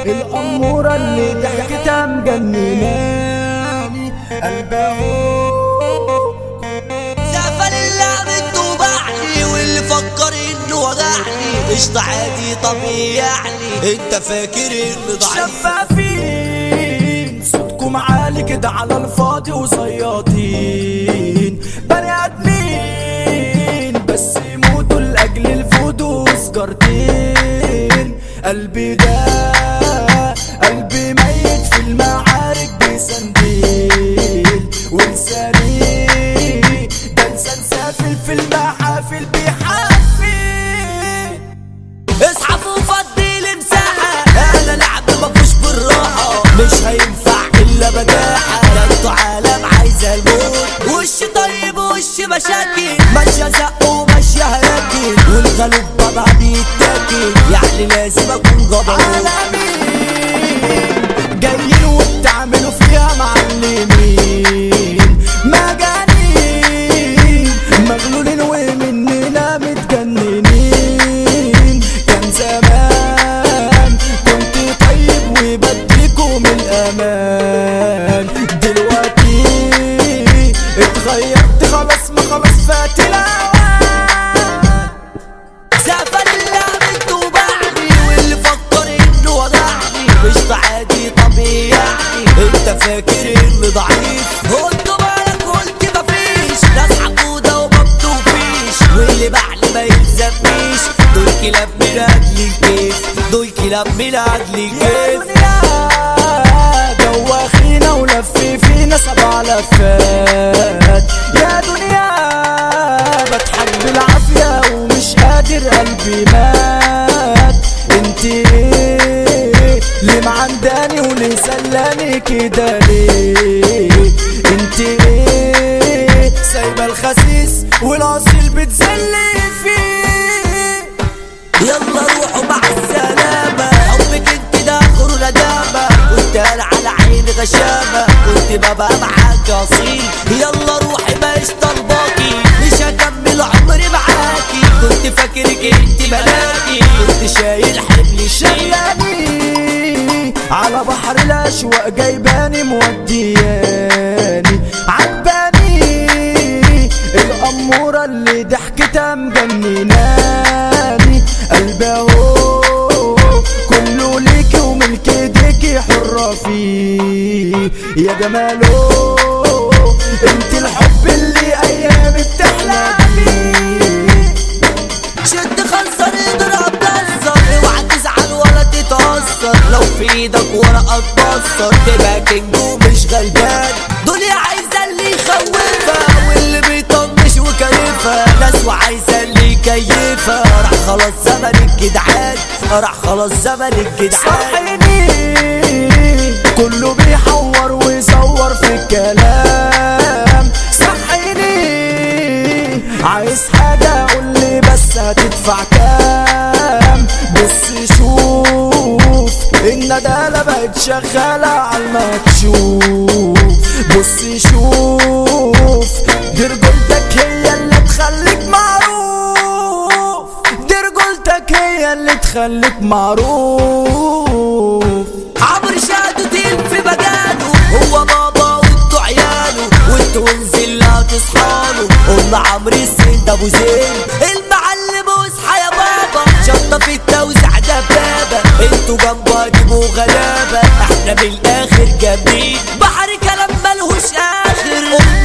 الأمورة اللي ضحكتها مجنناني قلبها زعفل اللعب توبعني واللي فكر انه وجعني قشطة عادي طبيعي يعني انت فاكر انه ضعيف شفافين صوتكم عالي كده على الفاضي وصياطين بني ادمين بس يموتوا لاجل الفود وسجارتين قلبي ده قلبي ميت في المعارك بسنديل ولساني ده لسان سافل في المحافل بيحفل اسحف وفضي مساحة انا لعب مفوش بالراحة مش هينفع الا بجاحة ده انتوا عالم عايزة الموت وش طيب وش مشاكل ماشية زق وماشية هلاكل والغلوب بابا بيتاكل يعني لازم اكون جبروت عالمين جايين وبتعملوا فيها معلمين مجانين مغلولين ومننا متجننين كان زمان كنت طيب وبديكم الامان دلوقتي اتغيرت خلاص ما خلاص فات الاوان زعفل اللعب توبعني واللي فكر انه وجعني مش عادي طبيعي يعني انت فاكر اني ضعيف قلت بالك قلت مفيش ناس حقودة وما بتوفيش واللي بعلي ما يلزمنيش دول كلاب من اجل الكيف دول كلاب من اجل يا الكيف دنيا دوخينا ولف فينا سبع لفات يا دنيا بضحك بالعافية ومش قادر قلبي مات انت ليه معنداني وليه سلاني كده ليه انت سايبة الخسيس والاصيل بتزلي فيه يلا روحوا مع السلامة حبك انت ده اخر ندامة كنت انا على عيني غشامة كنت ببقى معاك اصيل يلا روحي مش طلباكي مش هكمل عمري معاكي كنت فاكرك انت ملاكي كنت شايل حملي شايل شايلاني على بحر الاشواق جايباني مودياني عجباني الاموره اللي ضحكتها مجنناني قلبي اهو كله ليكي وملك ايديكي حره فيه يا جماله انت الحب اللي ايامي بتحلمي شد خنصر اضرب كسر اوعى تزعل ولا تتأثر لو في ايدك ورقة تبصر تبقى كينج ومش غلبان دنيا عايزة اللي يخوفها واللي بيطنش وكيفها ناس وعايزة اللي يكيفها راح خلاص زمن الجدعان راح خلاص زمن الجدعان صحيني كله بيحور ويصور في الكلام صحيني عايز حاجة قولي بس هتدفع كام بص شوف الندالة بقت شغالة عالمكشوف بص شوف دي رجولتك هي اللي تخليك معروف دي رجولتك هي اللي تخليك معروف عمرو شادو تيل في مجاله هو بابا وانتوا عياله وانتوا انزل لا تصحاله قلنا عمرو السين ده ابو زين المعلم واصحى يا بابا شطه في التوزيع دبابه انتوا جنبه هتبقوا غلابه احنا بالاخر جامدين بحر كلام ملهوش اخر قلنا